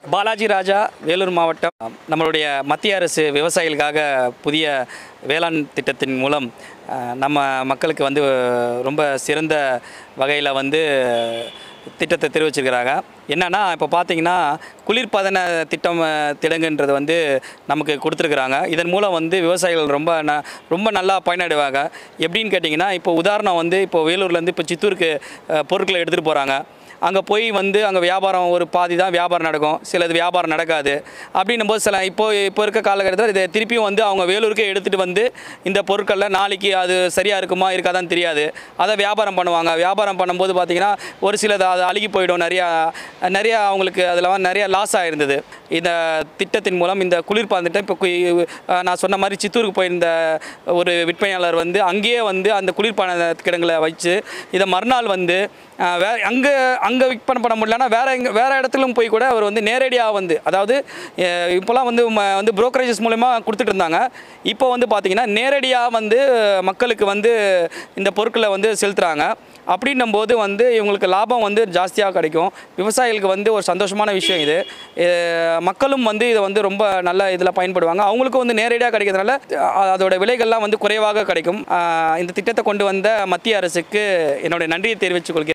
பாலாஜி ராஜா வேலூர் மாவட்டம் நம்மளுடைய மத்திய அரசு விவசாயிகளுக்காக புதிய வேளாண் திட்டத்தின் மூலம் அஹ், நம்ம மக்களுக்கு வந்து ரொம்ப சிறந்த வகையில் வந்து திட்டத்தை தெரிவிச்சிருக்கிறாங்க என்னன்னா இப்போ பார்த்தீங்கன்னா குளிர்பதன திட்டம் அஹ், திடங்குன்றது வந்து நமக்கு கொடுத்துருக்குறாங்க இதன் மூலம் வந்து விவசாயிகள் ரொம்ப ந ரொம்ப நல்லா பயனடைவாங்க எப்படின்னு கேட்டிங்கன்னா இப்போ உதாரணம் வந்து இப்போ வேலூர்லேருந்து இப்போ சித்தூருக்கு அஹ், பொருட்களை எடுத்துகிட்டு போகிறாங்க அங்கே போய் வந்து அங்கே வியாபாரம் ஒரு பாதி தான் வியாபாரம் நடக்கும் சிலது வியாபாரம் நடக்காது அப்படின்னும் போது சில இப்போ இப்போ இருக்க காலகட்டத்தில் இதை திருப்பியும் வந்து அவங்க வேலூருக்கே எடுத்துகிட்டு வந்து இந்த பொருட்களில் நாளைக்கு அது சரியாக இருக்குமா இருக்காதான்னு தெரியாது அதை வியாபாரம் பண்ணுவாங்க வியாபாரம் பண்ணும்போது பார்த்திங்கன்னா ஒரு சிலது அது அழுகி போயிடும் நிறையா நிறையா அவங்களுக்கு அதில் வந்து நிறைய லாஸ் ஆயிருந்தது இந்த திட்டத்தின் மூலம் இந்த குளிர்பான திட்டம் இப்போ கு- அஹ் நான் சொன்ன மாதிரி சித்தூருக்கு போயிருந்த ஒரு விற்பனையாளர் வந்து அங்கேயே வந்து அந்த குளிர்பான கிடங்களை வச்சு இதை மறுநாள் வந்து அஹ், வே அங்கே அங்கே விற்பனை பண்ண முடியலன்னா வேற எங்க வேற இடத்துலும் போய் கூட அவர் வந்து நேரடியாக வந்து அதாவது அஹ், இப்போலாம் வந்து ம- வந்து புரோக்கரேஜஸ் மூலமா கொடுத்துட்டு இருந்தாங்க இப்போ வந்து பார்த்தீங்கன்னா நேரடியாக வந்து மக்களுக்கு வந்து இந்த பொருட்களை வந்து செலுத்துகிறாங்க அப்படின்னும் போது வந்து இவங்களுக்கு லாபம் வந்து ஜாஸ்தியாக கிடைக்கும் விவசாயிகளுக்கு வந்து ஒரு சந்தோஷமான விஷயம் இது அஹ், மக்களும் வந்து இதை வந்து ரொம்ப நல்ல இதில் பயன்படுவாங்க அவங்களுக்கும் வந்து நேரடியாக கிடைக்கிறதுனால அஹ், அதோட விலைகள்லாம் வந்து குறைவாக கிடைக்கும் அஹ், இந்த திட்டத்தை கொண்டு வந்த மத்திய அரசுக்கு என்னுடைய நன்றியை தெரிவித்துக் கொள்கிறேன்